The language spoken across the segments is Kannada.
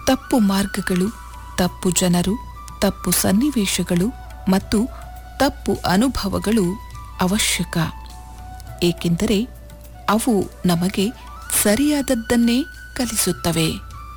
ತಪ್ಪು ಮಾರ್ಗಗಳು ತಪ್ಪು ಜನರು ತಪ್ಪು ಸನ್ನಿವೇಶಗಳು ಮತ್ತು ತಪ್ಪು ಅನುಭವಗಳು ಅವಶ್ಯಕ ಏಕೆಂದರೆ ಅವು ನಮಗೆ ಸರಿಯಾದದ್ದನ್ನೇ ಕಲಿಸುತ್ತವೆ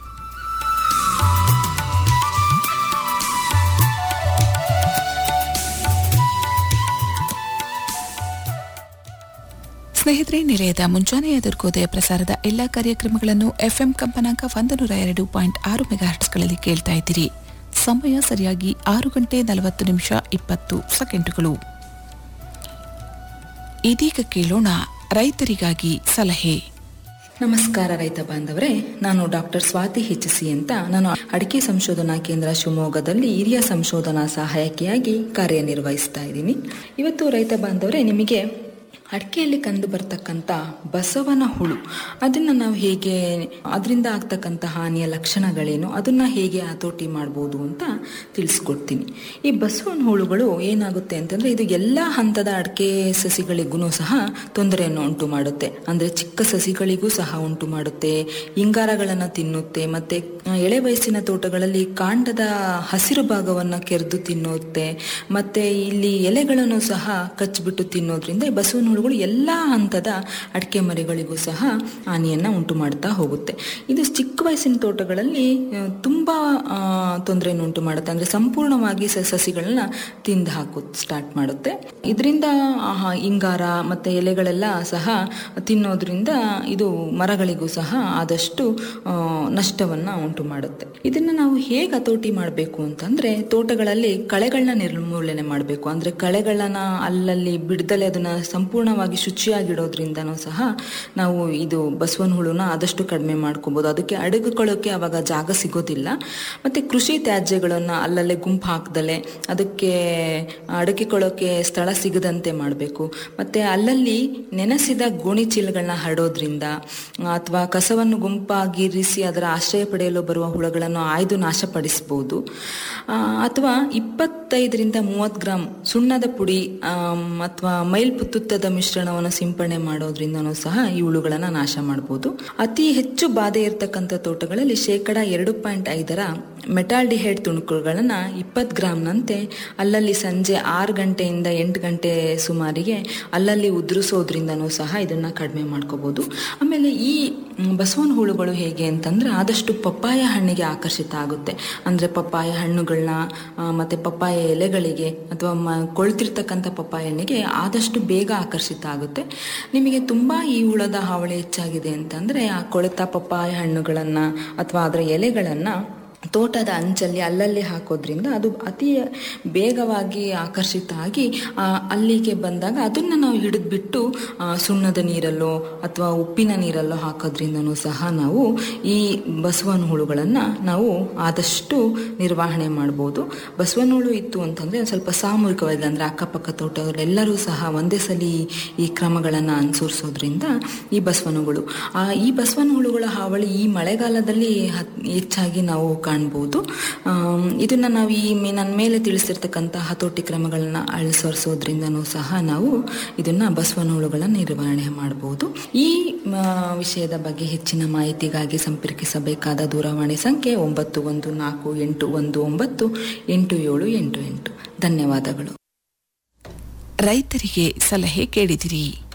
ಸ್ನೇಹಿತರೆ ನಿಲಯದ ಮುಂಜಾನೆಯ ದುರ್ಗೋದಯ ಪ್ರಸಾರದ ಎಲ್ಲಾ ಕಾರ್ಯಕ್ರಮಗಳನ್ನು ಎಫ್ಎಂ ಕಂಪನಾಂಕ ಒಂದು ನೂರ ಎರಡು ಪಾಯಿಂಟ್ ಆರು ಮೆಗಾಹರ್ಟ್ಸ್ಗಳಲ್ಲಿ ಕೇಳ್ತಾ ಇದ್ದೀರಿ ಸಮಯ ಸರಿಯಾಗಿ ಆರು ಗಂಟೆ ನಲವತ್ತು ನಿಮಿಷ ಇಪ್ಪತ್ತು ಸೆಕೆಂಡುಗಳು ಇದೀಗ ಕೇಳೋಣ ರೈತರಿಗಾಗಿ ಸಲಹೆ ನಮಸ್ಕಾರ ರೈತ ಬಾಂಧವರೇ ನಾನು ಡಾಕ್ಟರ್ ಸ್ವಾತಿ ಹೆಚ್ಚಿಸಿ ಅಂತ ನಾನು ಅಡಿಕೆ ಸಂಶೋಧನಾ ಕೇಂದ್ರ ಶಿವಮೊಗ್ಗದಲ್ಲಿ ಹಿರಿಯ ಸಂಶೋಧನಾ ಸಹಾಯಕಿಯಾಗಿ ಕಾರ್ಯನಿರ್ವಹಿಸ್ತಾ ಇದ್ದೀನಿ ಇವತ್ತು ರೈತ ಬಾಂಧವರೇ ನಿಮಗೆ ಅಡಿಕೆಯಲ್ಲಿ ಕಂಡು ಬರ್ತಕ್ಕಂಥ ಬಸವನ ಹುಳು ಅದನ್ನು ನಾವು ಹೇಗೆ ಅದರಿಂದ ಆಗ್ತಕ್ಕಂಥ ಹಾನಿಯ ಲಕ್ಷಣಗಳೇನು ಅದನ್ನು ಹೇಗೆ ಹತೋಟಿ ಮಾಡ್ಬೋದು ಅಂತ ತಿಳಿಸ್ಕೊಡ್ತೀನಿ ಈ ಬಸವನ ಹುಳುಗಳು ಏನಾಗುತ್ತೆ ಅಂತಂದರೆ ಇದು ಎಲ್ಲ ಹಂತದ ಅಡಿಕೆ ಸಸಿಗಳಿಗೂ ಸಹ ತೊಂದರೆಯನ್ನು ಉಂಟು ಮಾಡುತ್ತೆ ಅಂದರೆ ಚಿಕ್ಕ ಸಸಿಗಳಿಗೂ ಸಹ ಉಂಟು ಮಾಡುತ್ತೆ ಇಂಗಾರಗಳನ್ನು ತಿನ್ನುತ್ತೆ ಮತ್ತು ಎಳೆ ವಯಸ್ಸಿನ ತೋಟಗಳಲ್ಲಿ ಕಾಂಡದ ಹಸಿರು ಭಾಗವನ್ನು ಕೆರೆದು ತಿನ್ನುತ್ತೆ ಮತ್ತು ಇಲ್ಲಿ ಎಲೆಗಳನ್ನು ಸಹ ಕಚ್ಚಿಬಿಟ್ಟು ತಿನ್ನೋದ್ರಿಂದ ಈ ಬಸವನ ಹುಳುಗಳು ಎಲ್ಲ ಹಂತದ ಅಡಿಕೆ ಮರಿಗಳಿಗೂ ಸಹ ಹಾನಿಯನ್ನು ಉಂಟು ಮಾಡ್ತಾ ಹೋಗುತ್ತೆ ಇದು ಚಿಕ್ಕ ವಯಸ್ಸಿನ ತೋಟಗಳಲ್ಲಿ ಆ, ತುಂಬ ತೊಂದರೆಯನ್ನು ಉಂಟು ಮಾಡುತ್ತೆ ಅಂದರೆ ಸಂಪೂರ್ಣವಾಗಿ ಸ- ಸಸಿಗಳನ್ನ ತಿಂದು ಹಾಕೋ ಸ್ಟಾರ್ಟ್ ಮಾಡುತ್ತೆ ಇದರಿಂದ ಇಂಗಾರ ಮತ್ತು ಎಲೆಗಳೆಲ್ಲ ಸಹ ತಿನ್ನೋದ್ರಿಂದ ಇದು ಮರಗಳಿಗೂ ಸಹ ಆದಷ್ಟು ಆ, ನಷ್ಟವನ್ನ ಉಂಟು ಮಾಡುತ್ತೆ ಇದನ್ನ ನಾವು ಹೇಗೆ ಹತೋಟಿ ಮಾಡಬೇಕು ಅಂತಂದ್ರೆ ತೋಟಗಳಲ್ಲಿ ಕಳೆಗಳನ್ನ ನಿರ್ಮೂಲನೆ ಮಾಡಬೇಕು ಅಂದ್ರೆ ಕಳೆಗಳನ್ನ ಅಲ್ಲಲ್ಲಿ ಬಿಡ್ದಲೆ ಅದನ್ನ ಸಂಪೂರ್ಣವಾಗಿ ಶುಚಿಯಾಗಿಡೋದ್ರಿಂದನೂ ಸಹ ನಾವು ಇದು ಬಸವನ ಹುಳುನ ಆದಷ್ಟು ಕಡಿಮೆ ಮಾಡ್ಕೋಬಹುದು ಅದಕ್ಕೆ ಅಡಗುಕೊಳ್ಳೋಕೆ ಅವಾಗ ಜಾಗ ಸಿಗೋದಿಲ್ಲ ಮತ್ತೆ ಕೃಷಿ ತ್ಯಾಜ್ಯಗಳನ್ನ ಅಲ್ಲಲ್ಲೇ ಗುಂಪು ಹಾಕ್ದಲೆ ಅದಕ್ಕೆ ಅಡಗಿಕೊಳ್ಳೋಕೆ ಸ್ಥಳ ಸಿಗದಂತೆ ಮಾಡಬೇಕು ಮತ್ತೆ ಅಲ್ಲಲ್ಲಿ ನೆನೆಸಿದ ಗೋಣಿ ಚೀಲಗಳನ್ನ ಹರಡೋದ್ರಿಂದ ಅಥವಾ ಕಸವನ್ನು ಗುಂಪಾಗಿರಿಸಿ ಅದರ ಆಶ್ರಯ ಪಡೆಯಲು ಬರುವ ಹುಳಗಳನ್ನು ಆಯ್ದು ನಾಶಪಡಿಸಬಹುದು ಅಥವಾ ಇಪ್ಪತ್ತೈದರಿಂದ ಮೂವತ್ತು ಗ್ರಾಂ ಸುಣ್ಣದ ಪುಡಿ ಅಥವಾ ಮೈಲ್ಪುತ್ತುತ್ತದ ಮಿಶ್ರಣವನ್ನು ಸಿಂಪಡಣೆ ಮಾಡೋದ್ರಿಂದನೂ ಸಹ ಈ ಹುಳುಗಳನ್ನು ನಾಶ ಮಾಡಬಹುದು ಅತಿ ಹೆಚ್ಚು ಬಾಧೆ ಇರತಕ್ಕಂಥ ತೋಟಗಳಲ್ಲಿ ಶೇಕಡ ಎರಡು ಪಾಯಿಂಟ್ ಐದರ ಮೆಟಾಲ್ಡಿಹೈಡ್ ತುಣುಕುಗಳನ್ನ ಇಪ್ಪತ್ತು ಗ್ರಾಮ್ನಂತೆ ಅಲ್ಲಲ್ಲಿ ಸಂಜೆ ಆರು ಗಂಟೆಯಿಂದ ಎಂಟು ಗಂಟೆ ಸುಮಾರಿಗೆ ಅಲ್ಲಲ್ಲಿ ಉದುರಿಸೋದ್ರಿಂದನೂ ಸಹ ಇದನ್ನ ಕಡಿಮೆ ಮಾಡ್ಕೋಬಹುದು ಆಮೇಲೆ ಈ ಮ್, ಬಸವನ ಹುಳುಗಳು ಹೇಗೆ ಅಂತಂದ್ರೆ ಆದಷ್ಟು ಪಪ್ಪಾಯ ಹಣ್ಣಿಗೆ ಆಕರ್ಷಿತ ಆಗುತ್ತೆ ಅಂದ್ರೆ ಪಪ್ಪಾಯ ಹಣ್ಣುಗಳನ್ನ ಆ, ಮತ್ತೆ ಪಪ್ಪಾಯ ಎಲೆಗಳಿಗೆ ಅಥವಾ ಮ ಕೊಳ್ತಿರ್ತಕ್ಕಂಥ ಪಪ್ಪಾಯ ಹಣ್ಣಿಗೆ ಆದಷ್ಟು ಬೇಗ ಆಕರ್ಷಿತ ಆಗುತ್ತೆ ನಿಮಗೆ ತುಂಬಾ ಈ ಹುಳದ ಹಾವಳಿ ಹೆಚ್ಚಾಗಿದೆ ಅಂತಂದ್ರೆ ಆ ಕೊಳೆತ ಪಪ್ಪಾಯ ಹಣ್ಣುಗಳನ್ನ ಅಥವಾ ಅದರ ಎಲೆಗಳನ್ನ ತೋಟದ ಅಂಚಲ್ಲಿ ಅಲ್ಲಲ್ಲಿ ಹಾಕೋದ್ರಿಂದ ಅದು ಅತಿ ಬೇಗವಾಗಿ ಆಕರ್ಷಿತ ಆಗಿ ಆ, ಅಲ್ಲಿಗೆ ಬಂದಾಗ ಅದನ್ನ ನಾವು ಹಿಡಿದ್ಬಿಟ್ಟು ಆ, ಸುಣ್ಣದ ನೀರಲ್ಲೋ ಅಥವಾ ಉಪ್ಪಿನ ನೀರಲ್ಲೋ ಹಾಕೋದ್ರಿಂದನೂ ಸಹ ನಾವು ಈ ಬಸವನ ಹುಳುಗಳನ್ನು ನಾವು ಆದಷ್ಟು ನಿರ್ವಹಣೆ ಮಾಡ್ಬೋದು ಬಸವನ ಹುಳು ಇತ್ತು ಅಂತಂದ್ರೆ ಒಂದ್ ಸ್ವಲ್ಪ ಸಾಮೂಹಿಕವಾಗಿ ಅಂದ್ರೆ ಅಕ್ಕಪಕ್ಕ ತೋಟದವರೆಲ್ಲರೂ ಸಹ ಒಂದೇ ಸಲ ಈ- ಈ ಕ್ರಮಗಳನ್ನು ಅನುಸರಿಸೋದ್ರಿಂದ ಈ ಬಸವನ ಹುಳು ಆ ಈ ಬಸವನ ಹುಳುಗಳ ಹಾವಳಿ ಈ ಮಳೆಗಾಲದಲ್ಲಿ ಹತ್- ಹೆಚ್ಚಾಗಿ ನಾವು ಕಾಣ್ಬೋದು ಆಮ್, ಇದನ್ನ ನಾವು ಈ ಮೇ- ನನ್ನ ಮೇಲೆ ತಿಳಿಸಿರ್ತಕ್ಕಂಥ ಹತೋಟಿ ಕ್ರಮಗಳನ್ನ ಅನುಸರಿಸೋದ್ರಿಂದನೂ ಸಹ ನಾವು ಇದನ್ನ ಬಸವನ ಹುಳುಗಳನ್ನ ನಿರ್ವಹಣೆ ಮಾಡಬಹುದು ಈ ಆ, ವಿಷಯದ ಬಗ್ಗೆ ಹೆಚ್ಚಿನ ಮಾಹಿತಿಗಾಗಿ ಸಂಪರ್ಕಿಸಬೇಕಾದ ದೂರವಾಣಿ ಸಂಖ್ಯೆ ಒಂಬತ್ತು ಒಂದು ನಾಲ್ಕು ಎಂಟು ಒಂದು ಒಂಬತ್ತು ಎಂಟು ಏಳು ಎಂಟು ಎಂಟು ಧನ್ಯವಾದಗಳು ರೈತರಿಗೆ ಸಲಹೆ ಕೇಳಿದಿರಿ